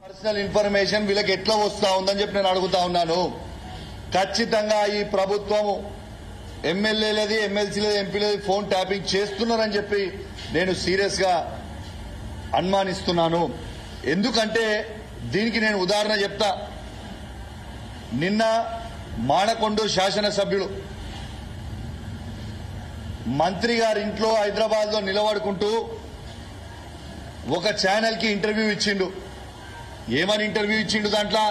personal information వీళ్ళకి ఎట్లా వస్తా ఉందని చెప్పి నేను అడుగుతా ఉన్నాను ఖచ్చితంగా ఈ ప్రభుత్వం ఎమ్మెల్యేలది ఎమ్మెల్సీలది ఎంపీలది ఫోన్ ట్యాపింగ్ చేస్తున్నారని చెప్పి నేను సీరియస్ గా అనుమానిస్తున్నాను ఎందుకంటే దీనికి నేను ఉదాహరణ చెప్తా నిన్న మానకొండూరు శాసనసభ్యుడు మంత్రి గారి ఇంట్లో హైదరాబాద్ లో నిలబడుకుంటూ ఒక ఛానల్ కి ఇంటర్వ్యూ ఇచ్చిండు ఏమని ఇంటర్వ్యూ ఇచ్చిండు దాంట్లో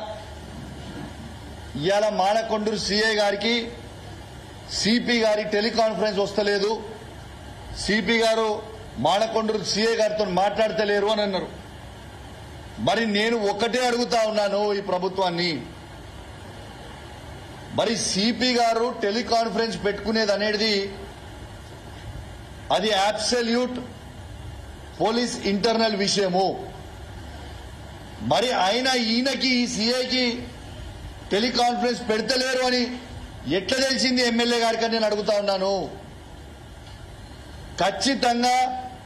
ఇవాళ మానకొండూరు సిఐ గారికి సిపి గారి టెలికాన్ఫరెన్స్ వస్తలేదు సిపి గారు మానకొండూరు సిఐ గారితో మాట్లాడతలేరు అని అన్నారు మరి నేను ఒక్కటే అడుగుతా ఉన్నాను ఈ ప్రభుత్వాన్ని మరి సిపి గారు టెలికాన్ఫరెన్స్ పెట్టుకునేది అనేది అది అబ్సల్యూట్ పోలీస్ ఇంటర్నల్ విషయము మరి ఆయన ఈయనకి ఈ సిఐకి టెలికాన్ఫరెన్స్ పెడతలేరు అని ఎట్లా తెలిసింది ఎమ్మెల్యే గారికి అని నేను అడుగుతా ఉన్నాను ఖచ్చితంగా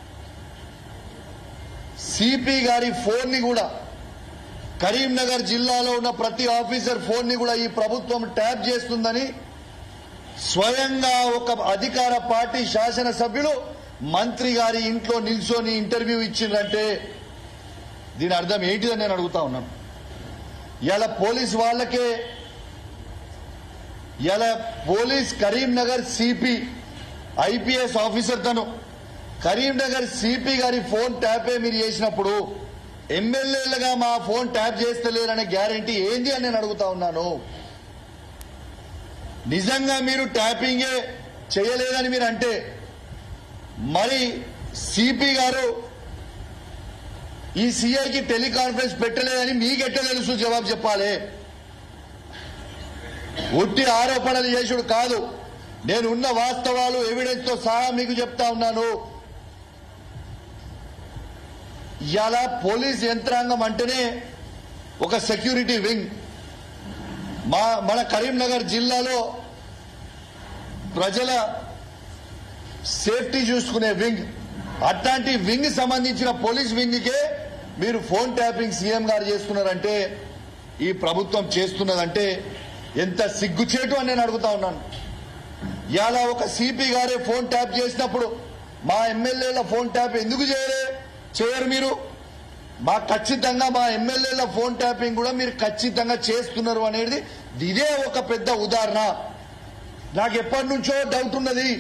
సిపి గారి ఫోన్ ని కూడా కరీంనగర్ జిల్లాలో ఉన్న ప్రతి ఆఫీసర్ ఫోన్ ని కూడా ఈ ప్రభుత్వం ట్యాప్ చేస్తుందని స్వయంగా ఒక అధికార పార్టీ శాసనసభ్యులు మంత్రి గారి ఇంట్లో నిల్చొని ఇంటర్వ్యూ ఇచ్చిందంటే దీని అర్థం ఏంటిదని నేను అడుగుతా ఉన్నాను ఇలా పోలీస్ వాళ్ళకే ఇలా police Karimnagar CP IPS officer తను కరీంనగర్ సిపి గారి ఫోన్ ట్యాపే మీరు చేసినప్పుడు ఎమ్మెల్యేలుగా మా ఫోన్ ట్యాప్ చేస్తలేరనే గ్యారంటీ ఏంది అని నేను అడుగుతా ఉన్నాను నిజంగా మీరు ట్యాపింగే చేయలేదని మీరు అంటే మరి సిపి గారు ఈ సిఐకి టెలికాన్ఫరెన్స్ పెట్టలేదని మీకెట్ట తెలుసు జవాబు చెప్పాలి ఒట్టి ఆరోపణలు చేసుడు కాదు నేను ఉన్న వాస్తవాలు ఎవిడెన్స్ తో సహా మీకు చెప్తా ఉన్నాను ఇలా పోలీస్ యంత్రాంగం అంటేనే ఒక సెక్యూరిటీ వింగ్ మా మన కరీంనగర్ జిల్లాలో ప్రజల సేఫ్టీ చూసుకునే వింగ్ అట్లాంటి వింగ్ సంబంధించిన పోలీస్ వింగ్కే మీరు ఫోన్ ట్యాపింగ్ సీఎం గారు చేస్తున్నారంటే ఈ ప్రభుత్వం చేస్తున్నదంటే ఎంత సిగ్గుచేటు అని నేను అడుగుతా ఉన్నాను ఇలా ఒక సిపి గారే ఫోన్ ట్యాప్ చేసినప్పుడు మా ఎమ్మెల్యేల ఫోన్ ట్యాప్ ఎందుకు చేయలే చేయరు మీరు మా ఖచ్చితంగా మా ఎమ్మెల్యేల ఫోన్ ట్యాపింగ్ కూడా మీరు ఖచ్చితంగా చేస్తున్నారు అనేది ఇదే ఒక పెద్ద ఉదాహరణ నాకు ఎప్పటి నుంచో డౌట్ ఉన్నది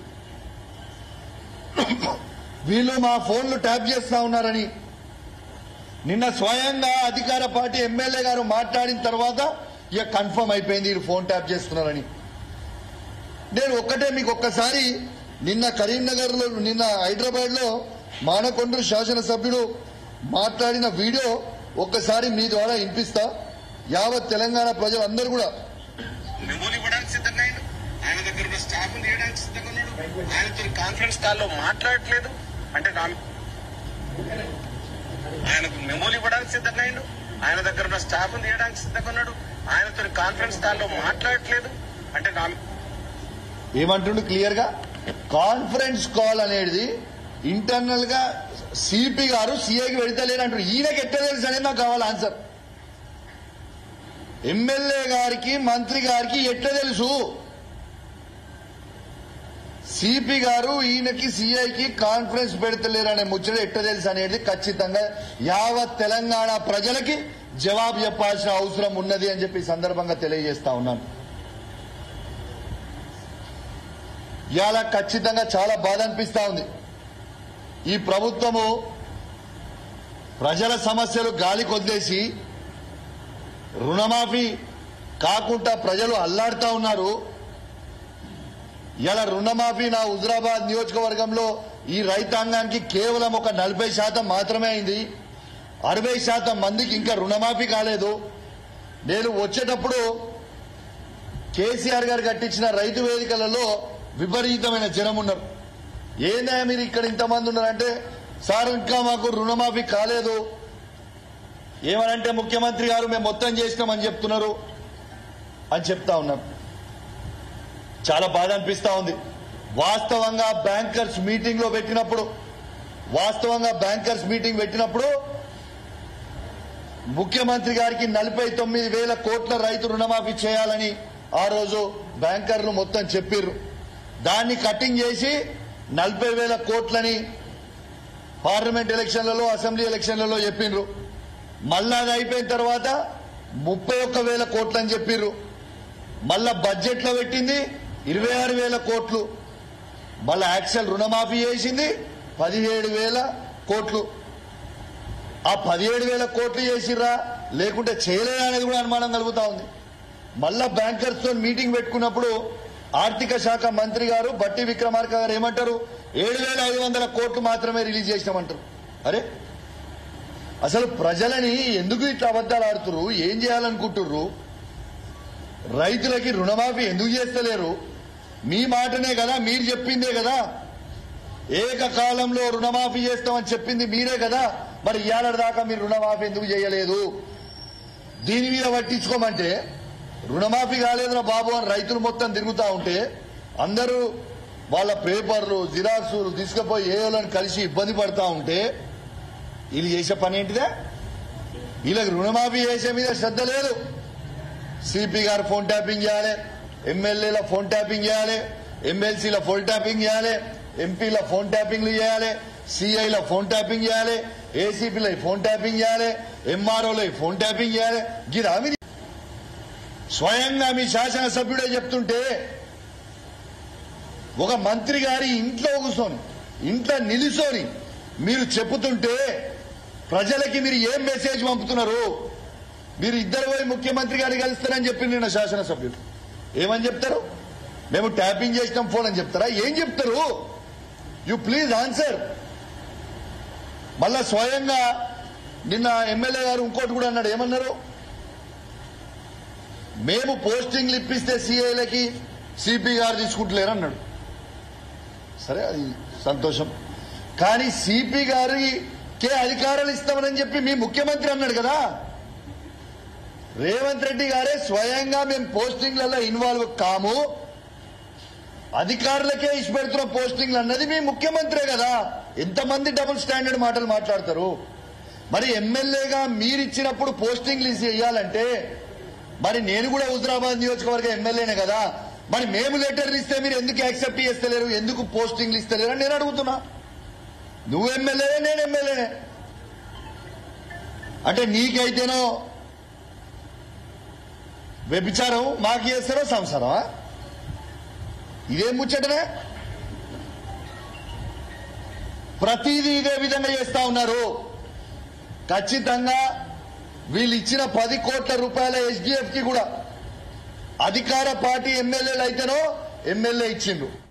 వీళ్ళు మా ఫోన్లు ట్యాప్ చేస్తా ఉన్నారని నిన్న స్వయంగా అధికార పార్టీ ఎమ్మెల్యే గారు మాట్లాడిన తర్వాత ఇక కన్ఫర్మ్ అయిపోయింది వీళ్ళు ఫోన్ ట్యాప్ చేస్తున్నారని నేను ఒక్కటే మీకు ఒక్కసారి నిన్న కరీంనగర్ లో నిన్న హైదరాబాద్ లో మానకొండూరు శాసనసభ్యుడు మాట్లాడిన వీడియో ఒక్కసారి మీ ద్వారా వినిపిస్తా యావత్ తెలంగాణ ప్రజలందరూ కూడా మెమోలు ఇవ్వడానికి సిద్ధంగా అయ్యాడు ఆయన దగ్గర ఉన్న స్టాఫ్ తీయడానికి సిద్ధంగా ఉన్నాడు ఆయనతో కాన్ఫరెన్స్ కాల్లో మాట్లాడట్లేదు అంటే నా ఆయనకు మెమోలు ఇవ్వడానికి సిద్ధంగా అయ్యాడు ఆయన దగ్గర ఉన్న స్టాఫ్ తీయడానికి సిద్ధంగా ఉన్నాడు ఆయనతో కాన్ఫరెన్స్ కాల్లో మాట్లాడట్లేదు అంటే నా ఏమంటుండు క్లియర్ గా కాన్ఫరెన్స్ కాల్ అనేది ఇంటర్నల్ గా సిపి గారు సిఐకి వెళ్తలేరు అంటారు ఈయనకి ఎట్ట తెలుసు అనేది నాకు కావాలి ఆన్సర్ ఎమ్మెల్యే గారికి మంత్రి గారికి ఎట్ట తెలుసు సిపి గారు ఈయనకి సిఐకి కాన్ఫరెన్స్ పెడతలేరు అనే ముచ్చట ఎట్ట తెలుసు అనేది ఖచ్చితంగా యావత్ తెలంగాణ ప్రజలకి జవాబు చెప్పాల్సిన అవసరం ఉన్నది అని చెప్పి ఈ సందర్భంగా తెలియజేస్తా ఉన్నాను ఇవాళ ఖచ్చితంగా చాలా బాధ అనిపిస్తా ఉంది ఈ ప్రభుత్వము ప్రజల సమస్యలు గాలి కొద్దేసి రుణమాఫీ కాకుండా ప్రజలు అల్లాడుతా ఉన్నారు ఇలా రుణమాఫీ నా హుజరాబాద్ నియోజకవర్గంలో ఈ రైతాంగానికి కేవలం ఒక నలభై శాతం మాత్రమే అయింది అరవై శాతం మందికి ఇంకా రుణమాఫీ కాలేదు నేను వచ్చేటప్పుడు కేసీఆర్ గారు కట్టించిన రైతు వేదికలలో విపరీతమైన జనం ఉన్నారు ఏందా మీరు ఇక్కడ ఇంతమంది ఉన్నారంటే సార్ ఇంకా మాకు రుణమాఫీ కాలేదు ఏమనంటే ముఖ్యమంత్రి గారు మేము మొత్తం చేసినామని చెప్తున్నారు అని చెప్తా ఉన్నారు చాలా బాధ అనిపిస్తా ఉంది వాస్తవంగా బ్యాంకర్స్ మీటింగ్ లో పెట్టినప్పుడు వాస్తవంగా బ్యాంకర్స్ మీటింగ్ పెట్టినప్పుడు ముఖ్యమంత్రి గారికి నలభై తొమ్మిది వేల కోట్ల రైతు రుణమాఫీ చేయాలని ఆ రోజు బ్యాంకర్లు మొత్తం చెప్పిర్రు దాన్ని కటింగ్ చేసి నలభై వేల కోట్లని పార్లమెంట్ ఎలక్షన్లలో అసెంబ్లీ ఎలక్షన్లలో చెప్పిండ్రు మళ్ళా అది అయిపోయిన తర్వాత ముప్పై ఒక్క వేల కోట్లు అని చెప్పిర్రు మళ్ళా బడ్జెట్ లో పెట్టింది ఇరవై ఆరు వేల కోట్లు మళ్ళా యాక్సెల్ రుణమాఫీ చేసింది పదిహేడు వేల కోట్లు ఆ పదిహేడు వేల కోట్లు చేసిర్రా లేకుంటే చేయలేదా అనేది కూడా అనుమానం కలుగుతా ఉంది మళ్ళా బ్యాంకర్స్ తో మీటింగ్ పెట్టుకున్నప్పుడు ఆర్థిక శాఖ మంత్రి గారు బట్టి విక్రమార్క గారు ఏమంటారు ఏడు వేల ఐదు వందల కోట్లు మాత్రమే రిలీజ్ చేసినామంటారు అరే అసలు ప్రజలని ఎందుకు ఇట్లా అబద్దాలు ఆడుతుర్రు ఏం చేయాలనుకుంటుర్రు రైతులకి రుణమాఫీ ఎందుకు చేస్తలేరు మీ మాటనే కదా మీరు చెప్పిందే కదా ఏకకాలంలో రుణమాఫీ చేస్తామని చెప్పింది మీరే కదా మరి ఇవాళ దాకా మీరు రుణమాఫీ ఎందుకు చేయలేదు దీని మీద పట్టించుకోమంటే రుణమాఫీ కాలేదురా బాబు అని రైతులు మొత్తం తిరుగుతా ఉంటే అందరూ వాళ్ళ పేపర్లు జిరాక్సులు తీసుకుపోయి ఏయోలను కలిసి ఇబ్బంది పడతా ఉంటే వీళ్ళు చేసే పని ఏంటిదే వీళ్ళకి రుణమాఫీ చేసే మీద శ్రద్ధ లేదు సిపి గారు ఫోన్ ట్యాపింగ్ చేయాలి ఎమ్మెల్యేల ఫోన్ ట్యాపింగ్ చేయాలి ఎమ్మెల్సీల ఫోన్ ట్యాపింగ్ చేయాలి ఎంపీల ఫోన్ ట్యాపింగ్లు చేయాలి సిఐల ఫోన్ ట్యాపింగ్ చేయాలి ఏసీపీల ఫోన్ ట్యాపింగ్ చేయాలి ఎంఆర్ఓల ఫోన్ ట్యాపింగ్ చేయాలి గిరా మీది స్వయంగా మీ శాసనసభ్యుడే చెప్తుంటే ఒక మంత్రి గారి ఇంట్లో కూర్చొని ఇంట్లో నిలుసోని మీరు చెప్పుతుంటే ప్రజలకి మీరు ఏం మెసేజ్ పంపుతున్నారు మీరు ఇద్దరు పోయి ముఖ్యమంత్రి గారిని కలుస్తారని చెప్పి నిన్న శాసనసభ్యులు ఏమని చెప్తారు మేము ట్యాపింగ్ చేసినాం ఫోన్ అని చెప్తారా ఏం చెప్తారు యు ప్లీజ్ ఆన్సర్ మళ్ళా స్వయంగా నిన్న ఎమ్మెల్యే గారు ఇంకోటి కూడా అన్నాడు ఏమన్నారు మేము పోస్టింగ్లు ఇప్పిస్తే సీఐలకి సిపి గారు తీసుకుంటలేరు అన్నాడు సరే అది సంతోషం కానీ సిపి గారికే అధికారాలు ఇస్తామని చెప్పి మీ ముఖ్యమంత్రి అన్నాడు కదా రేవంత్ రెడ్డి గారే స్వయంగా మేము పోస్టింగ్లలో ఇన్వాల్వ్ కాము అధికారులకే ఇచ్చిపెడుతున్న పోస్టింగ్లు అన్నది మీ ముఖ్యమంత్రే కదా ఎంతమంది డబుల్ స్టాండర్డ్ మాటలు మాట్లాడతారు మరి ఎమ్మెల్యేగా మీరిచ్చినప్పుడు పోస్టింగ్లు ఇవ్వాలంటే మరి నేను కూడా హుజరాబాద్ నియోజకవర్గ ఎమ్మెల్యేనే కదా మరి మేము లెటర్లు ఇస్తే మీరు ఎందుకు యాక్సెప్ట్ చేస్తలేరు ఎందుకు పోస్టింగ్లు ఇస్తలేరు అని నేను అడుగుతున్నా నువ్వు ఎమ్మెల్యేనే నేను ఎమ్మెల్యేనే అంటే నీకైతేనో వ్యభిచారం మాకు చేస్తారో సంసారమా ఇదేం ముచ్చటనే ప్రతిదీ ఇదే విధంగా చేస్తా ఉన్నారు ఖచ్చితంగా వీళ్ళు ఇచ్చిన పది కోట్ల రూపాయల ఎస్డిఎఫ్ కి కూడా అధికార పార్టీ ఎమ్మెల్యేలు అయితేనో ఎమ్మెల్యే ఇచ్చిండ్రు